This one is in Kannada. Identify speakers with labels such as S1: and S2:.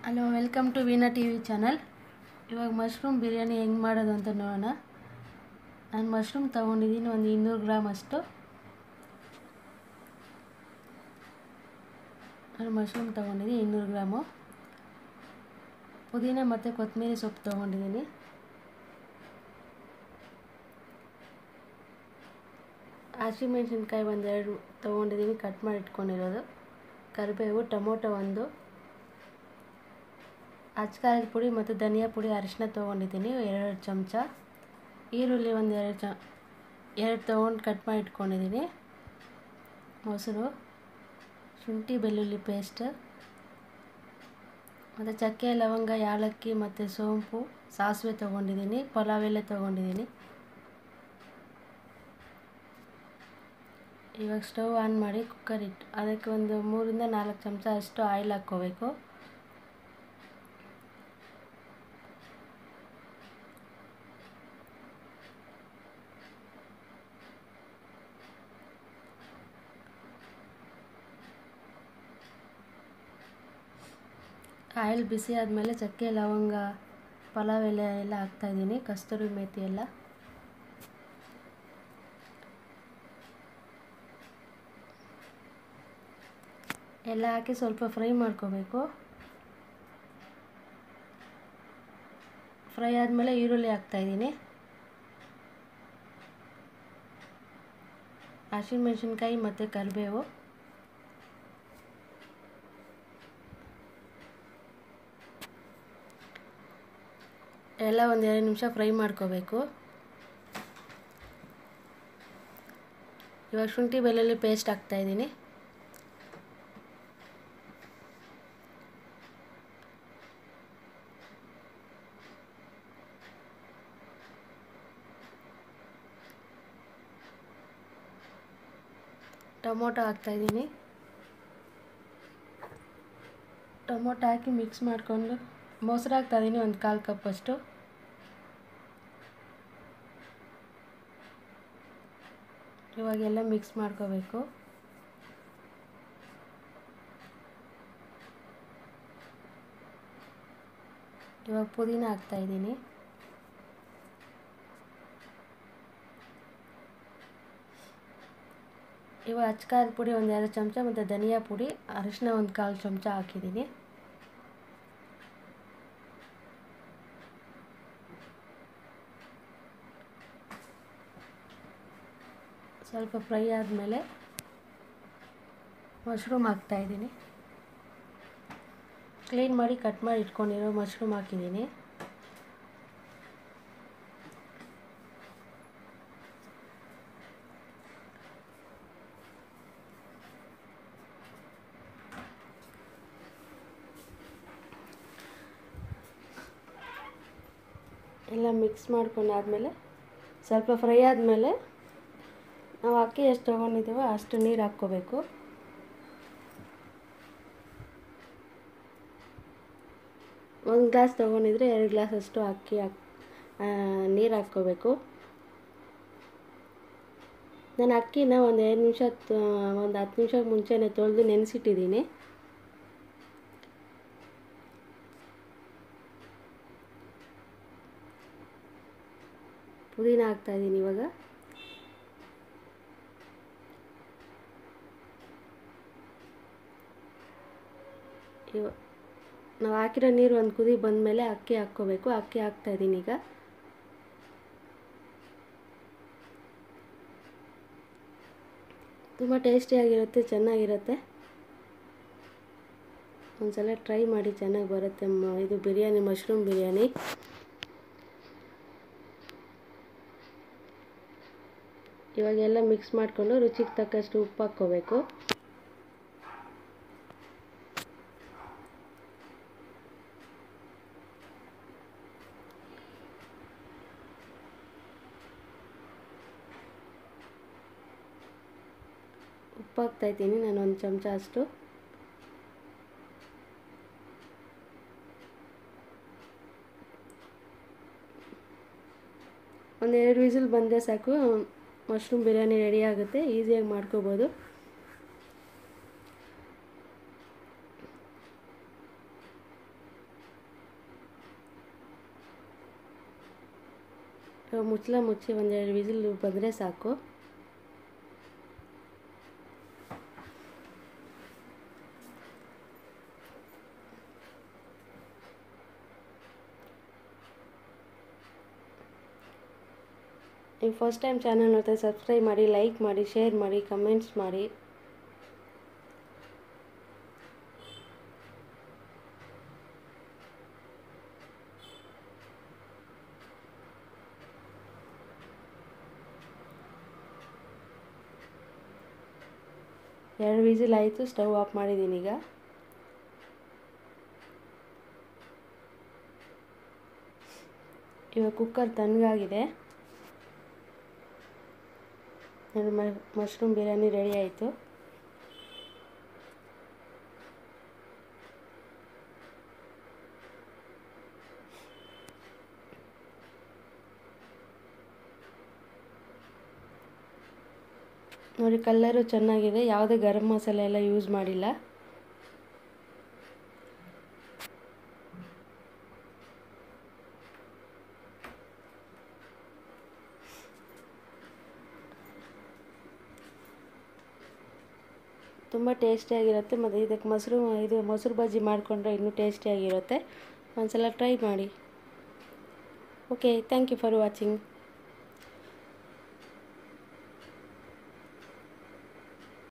S1: hello welcome to Veena T V channel ಇವಾಗ ಮಶ್ರೂಮ್ ಬಿರಿಯಾನಿ ಹೆಂಗೆ ಮಾಡೋದು ಅಂತ ನೋಡೋಣ ನಾನು ಮಶ್ರೂಮ್ ತೊಗೊಂಡಿದ್ದೀನಿ ಒಂದು ಇನ್ನೂರು ಗ್ರಾಮ್ ಅಷ್ಟು ನಾನು ಮಶ್ರೂಮ್ ತೊಗೊಂಡಿದ್ದೀನಿ ಇನ್ನೂರು ಗ್ರಾಮು ಪುದೀನ ಮತ್ತು ಕೊತ್ತಂಬರಿ ಸೊಪ್ಪು ತೊಗೊಂಡಿದ್ದೀನಿ ಹಸಿಮೆಣ್ಸಿನ್ಕಾಯಿ ಒಂದೆರಡು ತೊಗೊಂಡಿದ್ದೀನಿ ಕಟ್ ಮಾಡಿ ಇಟ್ಕೊಂಡಿರೋದು ಕರಿಬೇವು ಟೊಮೊಟೊ ಒಂದು ಅಚ್ಕಾರದ ಪುಡಿ ಮತ್ತು ಧನಿಯಾ ಪುಡಿ ಅರಿಶಿನ ತೊಗೊಂಡಿದ್ದೀನಿ ಎರಡು ಚಮಚ ಈರುಳ್ಳಿ ಒಂದು ಎರಡು ಚ ಎರಡು ತೊಗೊಂಡು ಕಟ್ ಮಾಡಿ ಇಟ್ಕೊಂಡಿದ್ದೀನಿ ಮೊಸರು ಶುಂಠಿ ಬೆಳ್ಳುಳ್ಳಿ ಪೇಸ್ಟ್ ಮತ್ತು ಚಕ್ಕೆ ಲವಂಗ ಯಾಲಕ್ಕಿ ಮತ್ತು ಸೋಂಪು ಸಾಸಿವೆ ತೊಗೊಂಡಿದ್ದೀನಿ ಪಲಾವ್ ಎಲೆ ತೊಗೊಂಡಿದ್ದೀನಿ ಇವಾಗ ಸ್ಟವ್ ಆನ್ ಮಾಡಿ ಕುಕ್ಕರ್ ಇಟ್ಟು ಅದಕ್ಕೆ ಒಂದು ಮೂರಿಂದ ನಾಲ್ಕು ಚಮಚ ಅಷ್ಟು ಆಯಿಲ್ ಹಾಕ್ಕೋಬೇಕು ಆಯಿಲ್ ಬಿಸಿ ಆದಮೇಲೆ ಚಕ್ಕೆ ಲವಂಗ ಪಲಾವ್ ಎಲೆ ಎಲ್ಲ ಹಾಕ್ತಾಯಿದ್ದೀನಿ ಕಸ್ತೂರಿ ಮೇಥಿ ಎಲ್ಲ ಎಲ್ಲ ಹಾಕಿ ಸ್ವಲ್ಪ ಫ್ರೈ ಮಾಡ್ಕೋಬೇಕು ಫ್ರೈ ಆದಮೇಲೆ ಈರುಳ್ಳಿ ಹಾಕ್ತಾಯಿದ್ದೀನಿ ಹಸಿಮೆಣ್ಸಿನ್ಕಾಯಿ ಮತ್ತು ಕರಿಬೇವು ಎಲ್ಲ ಒಂದು ಎರಡು ನಿಮಿಷ ಫ್ರೈ ಮಾಡ್ಕೋಬೇಕು ಇವಾಗ ಶುಂಠಿ ಬೆಳ್ಳುಳ್ಳಿ ಪೇಸ್ಟ್ ಹಾಕ್ತಾಯಿದ್ದೀನಿ ಟೊಮೊಟೊ ಹಾಕ್ತಾಯಿದ್ದೀನಿ ಟೊಮೊಟೊ ಹಾಕಿ ಮಿಕ್ಸ್ ಮಾಡಿಕೊಂಡು ಮೊಸರು ಹಾಕ್ತಾಯಿದ್ದೀನಿ ಒಂದು ಕಾಲು ಕಪ್ಪಷ್ಟು ಇವಾಗೆಲ್ಲ ಮಿಕ್ಸ್ ಮಾಡ್ಕೋಬೇಕು ಇವಾಗ ಪುದೀನ ಹಾಕ್ತಾಯಿದ್ದೀನಿ ಇವಾಗ ಅಚ್ಕಾರದ ಪುಡಿ ಒಂದು ಎರಡು ಚಮಚ ಮತ್ತು ಧನಿಯಾ ಪುಡಿ ಅರಿಶಿನ ಒಂದು ಕಾಲು ಚಮಚ ಹಾಕಿದ್ದೀನಿ ಸ್ವಲ್ಪ ಫ್ರೈ ಆದಮೇಲೆ ಮಶ್ರೂಮ್ ಹಾಕ್ತಾಯಿದ್ದೀನಿ ಕ್ಲೀನ್ ಮಾಡಿ ಕಟ್ ಮಾಡಿ ಇಟ್ಕೊಂಡಿರೋ ಮಶ್ರೂಮ್ ಹಾಕಿದ್ದೀನಿ ಎಲ್ಲ ಮಿಕ್ಸ್ ಮಾಡ್ಕೊಂಡಾದಮೇಲೆ ಸ್ವಲ್ಪ ಫ್ರೈ ಆದಮೇಲೆ ನಾವು ಅಕ್ಕಿ ಎಷ್ಟು ತೊಗೊಂಡಿದ್ದೀವೋ ಅಷ್ಟು ನೀರು ಹಾಕ್ಕೋಬೇಕು ಒಂದು ಗ್ಲಾಸ್ ತೊಗೊಂಡಿದ್ರೆ ಎರಡು ಗ್ಲಾಸ್ ಅಷ್ಟು ಅಕ್ಕಿ ಹಾಕ್ ನೀರು ಹಾಕ್ಕೋಬೇಕು ನಾನು ಅಕ್ಕಿನ ಒಂದು ಎರಡು ನಿಮಿಷ ಒಂದು ಹತ್ತು ನಿಮಿಷಕ್ಕೆ ಮುಂಚೆನೇ ತೊಳೆದು ನೆನೆಸಿಟ್ಟಿದ್ದೀನಿ ಪುದೀನ ಹಾಕ್ತಾಯಿದ್ದೀನಿ ಇವಾಗ ಇವ ನಾವು ಹಾಕಿರೋ ನೀರು ಒಂದು ಕುದಿ ಬಂದಮೇಲೆ ಅಕ್ಕಿ ಹಾಕ್ಕೋಬೇಕು ಅಕ್ಕಿ ಹಾಕ್ತಾಯಿದ್ದೀನಿ ಈಗ ತುಂಬ ಟೇಸ್ಟಿಯಾಗಿರುತ್ತೆ ಚೆನ್ನಾಗಿರುತ್ತೆ ಒಂದ್ಸಲ ಟ್ರೈ ಮಾಡಿ ಚೆನ್ನಾಗಿ ಬರುತ್ತೆ ಇದು ಬಿರಿಯಾನಿ ಮಶ್ರೂಮ್ ಬಿರಿಯಾನಿ ಇವಾಗೆಲ್ಲ ಮಿಕ್ಸ್ ಮಾಡಿಕೊಂಡು ರುಚಿಗೆ ತಕ್ಕಷ್ಟು ಉಪ್ಪು ಹಾಕ್ಕೋಬೇಕು ಉಪ್ಪು ಹಾಕ್ತಾಯಿದ್ದೀನಿ ನಾನು ಒಂದು ಚಮಚ ಅಷ್ಟು ಒಂದೆರಡು ವಿಸಿಲ್ ಬಂದರೆ ಸಾಕು ಮಶ್ರೂಮ್ ಬಿರಿಯಾನಿ ರೆಡಿ ಆಗುತ್ತೆ ಈಸಿಯಾಗಿ ಮಾಡ್ಕೋಬೋದು ಇವಾಗ ಮುಚ್ಚಳ ಮುಚ್ಚಿ ಒಂದೆರಡು ವಿಸಿಲ್ ಬಂದರೆ ಸಾಕು ನೀವು ಫಸ್ಟ್ ಟೈಮ್ ಚಾನಲ್ ನೋಡ್ತಾ ಸಬ್ಸ್ಕ್ರೈಬ್ ಮಾಡಿ ಲೈಕ್ ಮಾಡಿ ಶೇರ್ ಮಾಡಿ ಕಮೆಂಟ್ಸ್ ಮಾಡಿ ಎರಡು ವಿಸಿಲ್ ಆಯಿತು ಸ್ಟವ್ ಆಫ್ ಮಾಡಿದ್ದೀನಿ ಈಗ ಇವಾಗ ಕುಕ್ಕರ್ ತಣ್ಣಗಾಗಿದೆ ನನ್ನ ಮಶ್ರೂಮ್ ಬಿರಿಯಾನಿ ರೆಡಿ ಆಯಿತು ನೋಡಿ ಕಲ್ಲರು ಚೆನ್ನಾಗಿದೆ ಯಾವುದೇ ಗರಂ ಮಸಾಲೆ ಎಲ್ಲ ಯೂಸ್ ಮಾಡಿಲ್ಲ ತುಂಬ ಟೇಸ್ಟಿಯಾಗಿರುತ್ತೆ ಮತ್ತು ಇದಕ್ಕೆ ಮೊಸರು ಇದು ಮೊಸರು ಬಜ್ಜಿ ಮಾಡಿಕೊಂಡ್ರೆ ಇನ್ನೂ ಟೇಸ್ಟಿಯಾಗಿರುತ್ತೆ ಒಂದ್ಸಲ ಟ್ರೈ ಮಾಡಿ okay thank you for watching